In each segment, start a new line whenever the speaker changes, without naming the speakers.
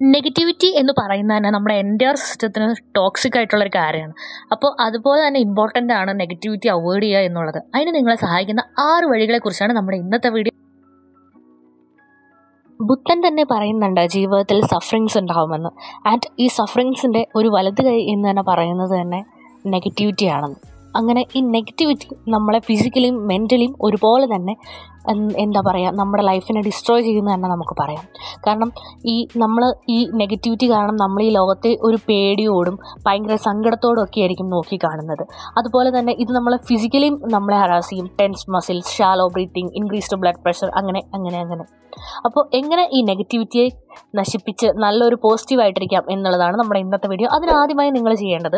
Negativity എന്ന് പറയുന്നത് തന്നെ നമ്മുടെ എൻറ്റയർ സിസ്റ്റത്തിന് ടോക്സിക് ആയിട്ടുള്ള ഒരു കാര്യമാണ് അപ്പോൾ അതുപോലെ തന്നെ ഇമ്പോർട്ടൻ്റ് ആണ് നെഗറ്റിവിറ്റി അവോയ്ഡ് ചെയ്യുക എന്നുള്ളത് അതിന് നിങ്ങളെ സഹായിക്കുന്ന ആറ് വഴികളെക്കുറിച്ചാണ് നമ്മുടെ ഇന്നത്തെ വീഡിയോ ബുദ്ധൻ തന്നെ പറയുന്നുണ്ട് ജീവിതത്തിൽ സഫറിങ്സ് ഉണ്ടാവുമെന്ന് ആൻഡ് ഈ സഫറിങ്സിൻ്റെ ഒരു വലത് കൈ എന്ന് തന്നെ പറയുന്നത് തന്നെ നെഗറ്റിവിറ്റി ആണെന്ന് അങ്ങനെ ഈ നെഗറ്റിവിറ്റി നമ്മളെ ഫിസിക്കലിയും മെൻ്റലിയും ഒരുപോലെ തന്നെ ഉം, എന്താ പറയുക നമ്മുടെ ലൈഫിനെ ഡിസ്ട്രോയ് ചെയ്യുന്ന തന്നെ നമുക്ക് പറയാം കാരണം ഈ നമ്മൾ ഈ നെഗറ്റിവിറ്റി കാരണം നമ്മൾ ഈ ലോകത്തെ ഒരു പേടിയോടും ഭയങ്കര സങ്കടത്തോടും ഒക്കെ ആയിരിക്കും നോക്കി കാണുന്നത് അതുപോലെ തന്നെ ഇത് നമ്മളെ ഫിസിക്കലിയും നമ്മളെ ഹറാസ് ചെയ്യും tense muscles shallow breathing increased blood pressure അങ്ങനെ അങ്ങനെ അങ്ങനെ അപ്പോൾ എങ്ങനെ ഈ നെഗറ്റിവിറ്റിയെ നശിപ്പിച്ച് നല്ലൊരു പോസിറ്റീവായിട്ടിരിക്കാം എന്നുള്ളതാണ് നമ്മുടെ ഇന്നത്തെ വീഡിയോ അതിനാദ്യമായി നിങ്ങൾ ചെയ്യേണ്ടത്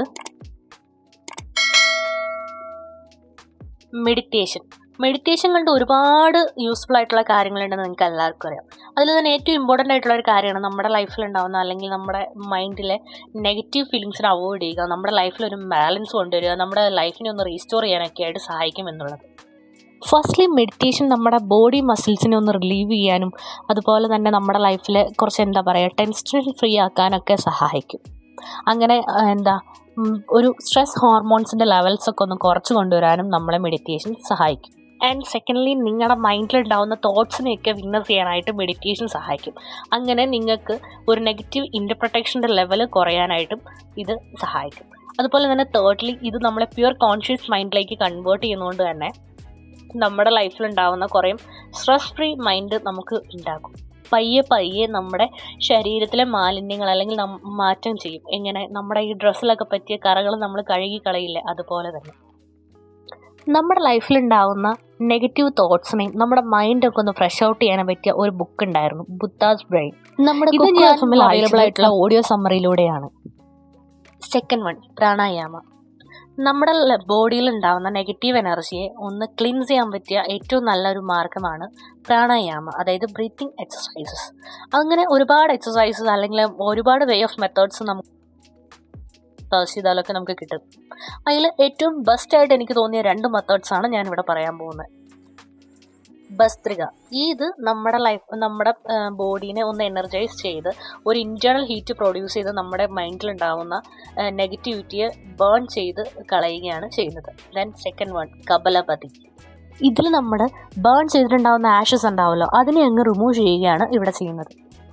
മെഡിറ്റേഷൻ മെഡിറ്റേഷൻ കൊണ്ട് ഒരുപാട് യൂസ്ഫുൾ ആയിട്ടുള്ള കാര്യങ്ങളുണ്ടെന്ന് നിങ്ങൾക്ക് എല്ലാവർക്കും അറിയാം അതിൽ തന്നെ ഏറ്റവും ഇമ്പോർട്ടൻ്റ് ആയിട്ടുള്ള ഒരു കാര്യമാണ് നമ്മുടെ ലൈഫിൽ ഉണ്ടാകുന്ന അല്ലെങ്കിൽ നമ്മുടെ മൈൻഡിലെ നെഗറ്റീവ് ഫീലിങ്സിനെ അവോയ്ഡ് ചെയ്യുക നമ്മുടെ ലൈഫിൽ ഒരു ബാലൻസ് കൊണ്ടുവരിക നമ്മുടെ ലൈഫിനെ ഒന്ന് റീസ്റ്റോർ ചെയ്യാനൊക്കെ ആയിട്ട് സഹായിക്കും എന്നുള്ളത് ഫസ്റ്റ്ലി മെഡിറ്റേഷൻ നമ്മുടെ ബോഡി മസിൽസിനെ ഒന്ന് റിലീവ് ചെയ്യാനും അതുപോലെ തന്നെ നമ്മുടെ ലൈഫിൽ കുറച്ച് എന്താ പറയുക ടെൻഷൻ ഫ്രീ ആക്കാനൊക്കെ സഹായിക്കും അങ്ങനെ ആ, എന്താ ഉം, ഒരു സ്ട്രെസ് ഹോർമോൺസിൻ്റെ ലെവൽസ് ഒക്കെ ഒന്ന് കുറച്ച് കൊണ്ടുവരാനും നമ്മളെ മെഡിറ്റേഷൻ സഹായിക്കും ആൻഡ് സെക്കൻഡ്ലി നിങ്ങളുടെ മൈൻഡിൽ ഉണ്ടാകുന്ന തോട്ട്സിനെയൊക്കെ വിന്നസ് ചെയ്യാനായിട്ട് മെഡിറ്റേഷൻ സഹായിക്കും അങ്ങനെ നിങ്ങൾക്ക് ഒരു നെഗറ്റീവ് ഇൻ്റർപ്രൊട്ടക്ഷൻ്റെ ലെവൽ കുറയാനായിട്ടും ഇത് സഹായിക്കും അതുപോലെ തന്നെ തേർഡ്ലി ഇത് നമ്മളെ പ്യുവർ കോൺഷ്യസ് മൈൻഡിലേക്ക് കൺവേർട്ട് ചെയ്യുന്നതുകൊണ്ട് തന്നെ നമ്മുടെ ലൈഫിൽ ഉണ്ടാകുന്ന കുറേ സ്ട്രെസ് ഫ്രീ മൈൻഡ് നമുക്ക് ഉണ്ടാക്കും പയ്യെ പയ്യെ നമ്മുടെ ശരീരത്തിലെ മാലിന്യങ്ങൾ അല്ലെങ്കിൽ നം- മാറ്റം ചെയ്യും എങ്ങനെ നമ്മുടെ ഈ ഡ്രസ്സിലൊക്കെ പറ്റിയ കറകൾ നമ്മൾ കഴുകി കളയില്ലേ അതുപോലെ തന്നെ നമ്മുടെ ലൈഫിൽ ഉണ്ടാകുന്ന നെഗറ്റീവ് തോട്ട്സിനെയും നമ്മുടെ മൈൻഡൊക്കെ ഒന്ന് ഫ്രഷ് ഔട്ട് ചെയ്യാൻ പറ്റിയ ഒരു ബുക്ക് ഉണ്ടായിരുന്നു ബുദ്ധാസ് ബ്രെയിൻ നമ്മുടെ
ഇത്
Google
ഞാൻ
FM ൽ അവൈലബിൾ
വായിച്ചത്
ആയിട്ടുള്ള ഓഡിയോ സമ്മറിയിലൂടെയാണ് സെക്കൻഡ് വൺ പ്രാണായാമ നമ്മുടെ ബോഡിയിൽ ഉണ്ടാകുന്ന നെഗറ്റീവ് എനർജിയെ ഒന്ന് ക്ലീൻസ് ചെയ്യാൻ പറ്റിയ ഏറ്റവും നല്ലൊരു മാർഗമാണ് പ്രാണായാമ അതായത് ബ്രീത്തിങ് എക്സസൈസസ് അങ്ങനെ ഒരുപാട് എക്സസൈസസ് അല്ലെങ്കിൽ ഒരുപാട് വേ ഓഫ് മെത്തേഡ്സ് നമുക്ക് സെർച്ച് ചെയ്താലൊക്കെ നമുക്ക് കിട്ടും അതിൽ ഏറ്റവും ബെസ്റ്റ് ആയിട്ട് എനിക്ക് തോന്നിയ രണ്ട് മെത്തേഡ്സ് ആണ് ഞാൻ ഇവിടെ പറയാൻ പോകുന്നത് ഭസ്ത്രിക ഈ ഇത് നമ്മുടെ ലൈഫ് നമ്മുടെ ബോഡീനെ ഒന്ന് എനർജൈസ് ചെയ്ത് ഒരു ഇൻറ്റേർണൽ ഹീറ്റ് പ്രൊഡ്യൂസ് ചെയ്ത് നമ്മുടെ മൈൻഡിൽ ഉണ്ടാവുന്ന നെഗറ്റിവിറ്റിയെ ബേൺ ചെയ്ത് കളയുകയാണ് ചെയ്യുന്നത് ദെൻ സെക്കൻഡ് വൺ കബലപതി ഇതിൽ നമ്മൾ ബേൺ ചെയ്തിട്ടുണ്ടാവുന്ന ആഷസ് ഉണ്ടാവുമല്ലോ അതിനെ അങ്ങ് റിമൂവ് ചെയ്യുകയാണ് ഇവിടെ ചെയ്യുന്നത്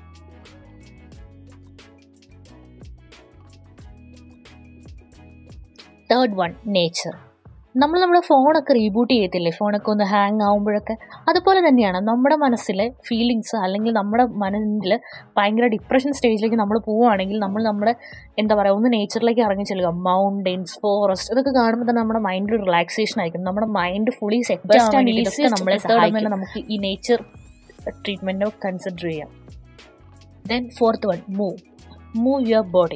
തേർഡ് വൺ നേച്ചർ നമ്മൾ നമ്മുടെ ഫോണൊക്കെ റീബൂട്ട് ചെയ്യത്തില്ലേ ഫോണൊക്കെ ഒന്ന് ഹാങ് ആകുമ്പോഴൊക്കെ അതുപോലെ തന്നെയാണ് നമ്മുടെ മനസ്സിലെ ഫീലിങ്സ് അല്ലെങ്കിൽ നമ്മുടെ മനസ്സിൽ ഭയങ്കര ഡിപ്രഷൻ സ്റ്റേജിലേക്ക് നമ്മൾ പോവുകയാണെങ്കിൽ നമ്മൾ നമ്മുടെ എന്താ പറയുക ഒന്ന് നേച്ചറിലേക്ക് ഇറങ്ങി ചെല്ലുക മൗണ്ടെയിൻസ് ഫോറസ്റ്റ് ഇതൊക്കെ കാണുമ്പോൾ തന്നെ നമ്മുടെ മൈൻഡിൽ റിലാക്സേഷൻ ആയിരിക്കും നമ്മുടെ mind fully set
Best and
ഇതൊക്കെ
easiest
നമ്മളെ
method
സഹായിക്കും
തന്നെ
നമുക്ക് ഈ നേച്ചർ ട്രീറ്റ്മെൻറ്റ് കൺസിഡർ ചെയ്യാം then fourth one move move your body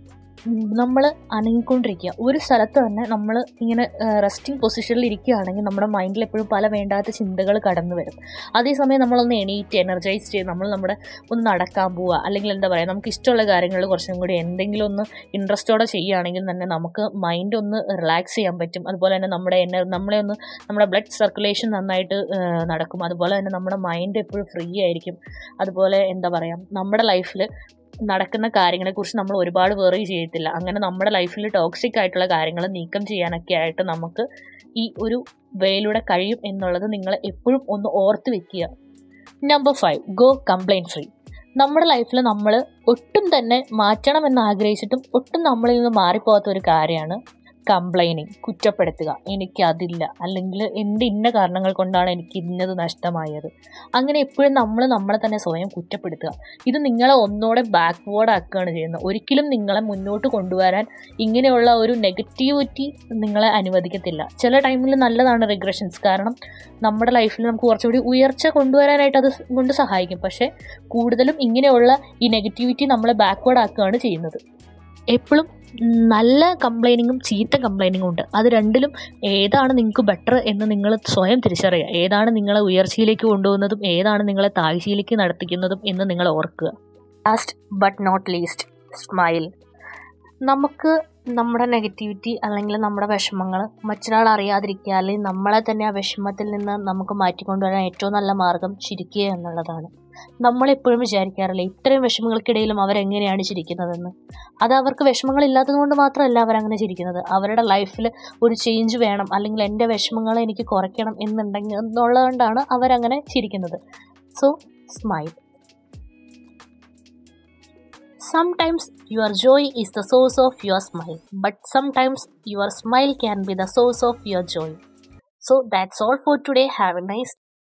നമ്മൾ അനങ്ങിക്കൊണ്ടിരിക്കുക ഒരു സ്ഥലത്ത് തന്നെ നമ്മൾ ഇങ്ങനെ റെസ്റ്റിംഗ് പൊസിഷനിൽ ഇരിക്കുകയാണെങ്കിൽ നമ്മുടെ മൈൻഡിൽ എപ്പോഴും പല വേണ്ടാത്ത ചിന്തകൾ കടന്നു വരും അതേസമയം നമ്മളൊന്ന് എണീറ്റ് എനർജൈസ് ചെയ്ത് നമ്മൾ നമ്മുടെ ഒന്ന് നടക്കാൻ പോവുക അല്ലെങ്കിൽ എന്താ പറയുക നമുക്ക് ഇഷ്ടമുള്ള കാര്യങ്ങൾ കുറച്ചും കൂടി എന്തെങ്കിലും ഒന്ന് ഇൻട്രസ്റ്റോടെ ചെയ്യുകയാണെങ്കിൽ തന്നെ നമുക്ക് മൈൻഡ് ഒന്ന് റിലാക്സ് ചെയ്യാൻ പറ്റും അതുപോലെ തന്നെ നമ്മുടെ എനർ നമ്മളെ ഒന്ന് നമ്മുടെ ബ്ലഡ് സർക്കുലേഷൻ നന്നായിട്ട് ആ, നടക്കും അതുപോലെ തന്നെ നമ്മുടെ മൈൻഡ് എപ്പോഴും ഫ്രീ ആയിരിക്കും അതുപോലെ എന്താ പറയുക നമ്മുടെ ലൈഫിൽ നടക്കുന്ന കാര്യങ്ങളെക്കുറിച്ച് നമ്മൾ ഒരുപാട് വെറി ചെയ്യത്തില്ല അങ്ങനെ നമ്മുടെ ലൈഫിൽ ടോക്സിക് ആയിട്ടുള്ള കാര്യങ്ങൾ നീക്കം ചെയ്യാനൊക്കെ ആയിട്ട് നമുക്ക് ഈ ഒരു വേയിലൂടെ കഴിയും എന്നുള്ളത് നിങ്ങൾ എപ്പോഴും ഒന്ന് ഓർത്ത് വെക്കുക number five go complaint free നമ്മുടെ ലൈഫിൽ നമ്മൾ ഒട്ടും തന്നെ മാറ്റണമെന്ന് ആഗ്രഹിച്ചിട്ടും ഒട്ടും നമ്മളിൽ നിന്ന് മാറിപ്പോകാത്ത ഒരു കാര്യമാണ് കംപ്ലൈനിങ് കുറ്റപ്പെടുത്തുക എനിക്ക് അതില്ല അല്ലെങ്കിൽ എൻ്റെ ഇന്ന കാരണങ്ങൾ കൊണ്ടാണ് എനിക്ക് ഇന്നത് നഷ്ടമായത് അങ്ങനെ എപ്പോഴും നമ്മൾ നമ്മളെ തന്നെ സ്വയം കുറ്റപ്പെടുത്തുക ഇത് നിങ്ങളെ ഒന്നുകൂടെ ബാക്ക്വേർഡ് ആക്കുകയാണ് ചെയ്യുന്നത് ഒരിക്കലും നിങ്ങളെ മുന്നോട്ട് കൊണ്ടുവരാൻ ഇങ്ങനെയുള്ള ഒരു നെഗറ്റിവിറ്റി നിങ്ങളെ അനുവദിക്കത്തില്ല ചില ടൈമിൽ നല്ലതാണ് റിഗ്രഷൻസ് കാരണം നമ്മുടെ ലൈഫിൽ നമുക്ക് കുറച്ചുകൂടി ഉയർച്ച കൊണ്ടുവരാനായിട്ട് അത് കൊണ്ട് സഹായിക്കും പക്ഷേ കൂടുതലും ഇങ്ങനെയുള്ള ഈ നെഗറ്റിവിറ്റി നമ്മളെ ബാക്ക്വേർഡ് ആക്കുകയാണ് ചെയ്യുന്നത് എപ്പോഴും നല്ല കംപ്ലൈനിങ്ങും ചീത്ത കംപ്ലൈനിങ്ങും ഉണ്ട് അത് രണ്ടിലും ഏതാണ് നിങ്ങൾക്ക് ബെറ്റർ എന്ന് നിങ്ങൾ സ്വയം തിരിച്ചറിയുക ഏതാണ് നിങ്ങളെ ഉയർച്ചയിലേക്ക് കൊണ്ടുപോകുന്നതും ഏതാണ് നിങ്ങളെ താഴ്ചയിലേക്ക് നടത്തിക്കുന്നതും എന്ന് നിങ്ങൾ ഓർക്കുക last but not least smile നമുക്ക് നമ്മുടെ നെഗറ്റിവിറ്റി അല്ലെങ്കിൽ നമ്മുടെ വിഷമങ്ങൾ മറ്റൊരാൾ അറിയാതിരിക്കുക അല്ലെങ്കിൽ നമ്മളെ തന്നെ ആ വിഷമത്തിൽ നിന്ന് നമുക്ക് മാറ്റിക്കൊണ്ടുവരാൻ ഏറ്റവും നല്ല മാർഗം ചിരിക്കുക എന്നുള്ളതാണ് നമ്മളെപ്പോഴും വിചാരിക്കാറില്ല ഇത്രയും വിഷമങ്ങൾക്കിടയിലും അവരെങ്ങനെയാണ് ചിരിക്കുന്നതെന്ന് അത് അവർക്ക് വിഷമങ്ങളില്ലാത്തത് കൊണ്ട് മാത്രമല്ല അവരങ്ങനെ ചിരിക്കുന്നത് അവരുടെ ലൈഫിൽ ഒരു ചേഞ്ച് വേണം അല്ലെങ്കിൽ എൻ്റെ വിഷമങ്ങളെ എനിക്ക് കുറയ്ക്കണം എന്നുണ്ടെങ്കിൽ എന്നുള്ളതുകൊണ്ടാണ് അവരങ്ങനെ ചിരിക്കുന്നത് so smile Sometimes your joy is the source of your smile, but sometimes your smile can be the source of your joy. So that's all for today. Have a nice